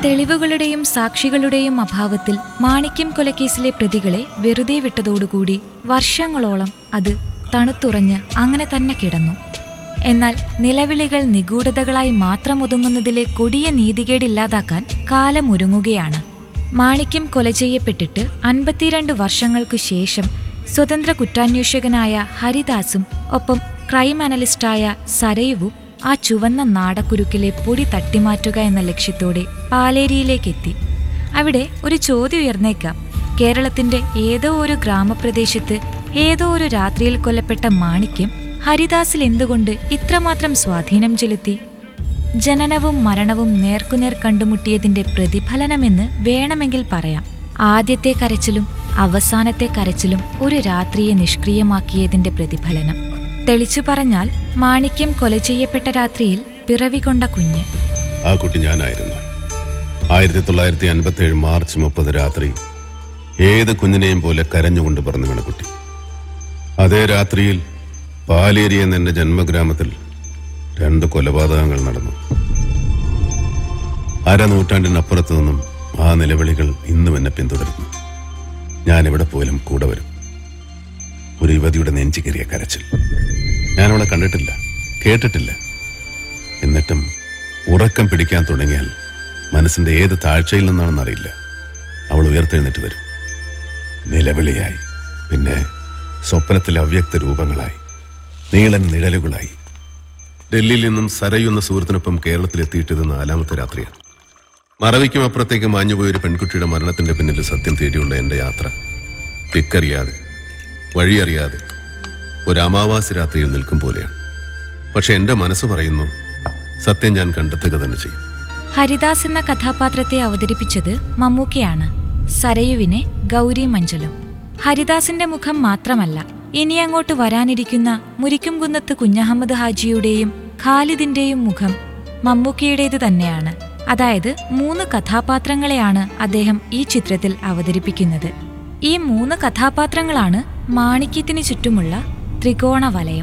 തെളിവുകളുടെയും സാക്ഷികളുടെയും അഭാവത്തിൽ മാണിക്യം കൊലക്കേസിലെ പ്രതികളെ വെറുതെ വിട്ടതോടുകൂടി വർഷങ്ങളോളം അത് തണുത്തുറഞ്ഞ് അങ്ങനെ തന്നെ കിടന്നു എന്നാൽ നിലവിളികൾ നിഗൂഢതകളായി മാത്രം ഒതുങ്ങുന്നതിലെ കൊടിയ നീതികേടില്ലാതാക്കാൻ കാലമൊരുങ്ങുകയാണ് മാണിക്യം കൊല ചെയ്യപ്പെട്ടിട്ട് അൻപത്തിരണ്ട് വർഷങ്ങൾക്കു ശേഷം സ്വതന്ത്ര കുറ്റാന്വേഷകനായ ഹരിദാസും ഒപ്പം ക്രൈം അനലിസ്റ്റായ സരയുവും ആ ചുവന്ന നാടക്കുരുക്കിലെ പൊടി തട്ടിമാറ്റുക എന്ന ലക്ഷ്യത്തോടെ പാലേരിയിലേക്കെത്തി അവിടെ ഒരു ചോദ്യം ഉയർന്നേക്കാം കേരളത്തിന്റെ ഏതോ ഒരു ഗ്രാമപ്രദേശത്ത് ഏതോ ഒരു രാത്രിയിൽ കൊല്ലപ്പെട്ട മാണിക്യം ഹരിദാസിൽ എന്തുകൊണ്ട് ഇത്രമാത്രം സ്വാധീനം ചെലുത്തി ജനനവും മരണവും നേർക്കുനേർ കണ്ടുമുട്ടിയതിന്റെ പ്രതിഫലനമെന്ന് വേണമെങ്കിൽ പറയാം ആദ്യത്തെ കരച്ചിലും അവസാനത്തെ കരച്ചിലും ഒരു രാത്രിയെ നിഷ്ക്രിയമാക്കിയതിന്റെ പ്രതിഫലനം തെളിച്ചു പറഞ്ഞാൽ മാണിക്യം കൊല ചെയ്യപ്പെട്ട രാത്രിയിൽ പിറവികൊണ്ട കുഞ്ഞ് ആ കുട്ടി ഞാനായിരുന്നു ആയിരത്തി തൊള്ളായിരത്തി അൻപത്തി ഏഴ് മാർച്ച് മുപ്പത് രാത്രി ഏത് കുഞ്ഞിനെയും പോലെ കരഞ്ഞുകൊണ്ട് പറഞ്ഞു വീണ കുട്ടി അതേ രാത്രിയിൽ പാലേരി എന്ന എന്റെ ജന്മഗ്രാമത്തിൽ രണ്ട് കൊലപാതകങ്ങൾ നടന്നു അരനൂറ്റാണ്ടിനപ്പുറത്തു നിന്നും ആ നിലവിളികൾ ഇന്നും എന്നെ പിന്തുടരുന്നു ഞാൻ എവിടെ പോയാലും കൂടെ വരും ഒരു യുവതിയുടെ നെഞ്ചു കയറിയ കരച്ചിൽ ഞാൻ അവളെ കണ്ടിട്ടില്ല കേട്ടിട്ടില്ല എന്നിട്ടും ഉറക്കം പിടിക്കാൻ തുടങ്ങിയാൽ മനസ്സിന്റെ ഏത് താഴ്ചയിൽ നിന്നാണെന്നറിയില്ല അവൾ ഉയർത്തെഴുന്നേറ്റ് വരും നിലവിളിയായി പിന്നെ സ്വപ്നത്തിലെ അവ്യക്ത രൂപങ്ങളായി നീളൻ നിഴലുകളായി ഡൽഹിയിൽ നിന്നും സരയുന്ന സുഹൃത്തിനൊപ്പം കേരളത്തിലെത്തിയിട്ടത് നാലാമത്തെ രാത്രിയാണ് മറവിക്കും അപ്പുറത്തേക്ക് മാഞ്ഞുപോയ ഒരു പെൺകുട്ടിയുടെ മരണത്തിന്റെ പിന്നിൽ സത്യം തേടിയുള്ള എന്റെ യാത്ര ദിക്കറിയാതെ വഴിയറിയാതെ ഒരു അമാവാസി രാത്രിയിൽ നിൽക്കും പോലെയാണ് പക്ഷെ എന്റെ മനസ്സ് പറയുന്നു സത്യം ഞാൻ കണ്ടെത്തുക തന്നെ ചെയ്യും ഹരിദാസ് എന്ന കഥാപാത്രത്തെ അവതരിപ്പിച്ചത് മമ്മൂക്കയാണ് സരയുവിനെ ഗൗരി മഞ്ചലും ഹരിദാസിന്റെ മുഖം മാത്രമല്ല ഇനി അങ്ങോട്ട് വരാനിരിക്കുന്ന മുരിക്കുംകുന്നത്ത് കുഞ്ഞഹമ്മദ് ഹാജിയുടെയും ഖാലിദിന്റെയും മുഖം മമ്മൂക്കയുടേത് തന്നെയാണ് അതായത് മൂന്ന് കഥാപാത്രങ്ങളെയാണ് അദ്ദേഹം ഈ ചിത്രത്തിൽ അവതരിപ്പിക്കുന്നത് ഈ മൂന്ന് കഥാപാത്രങ്ങളാണ് മാണിക്യത്തിന് ചുറ്റുമുള്ള ത്രികോണ വലയം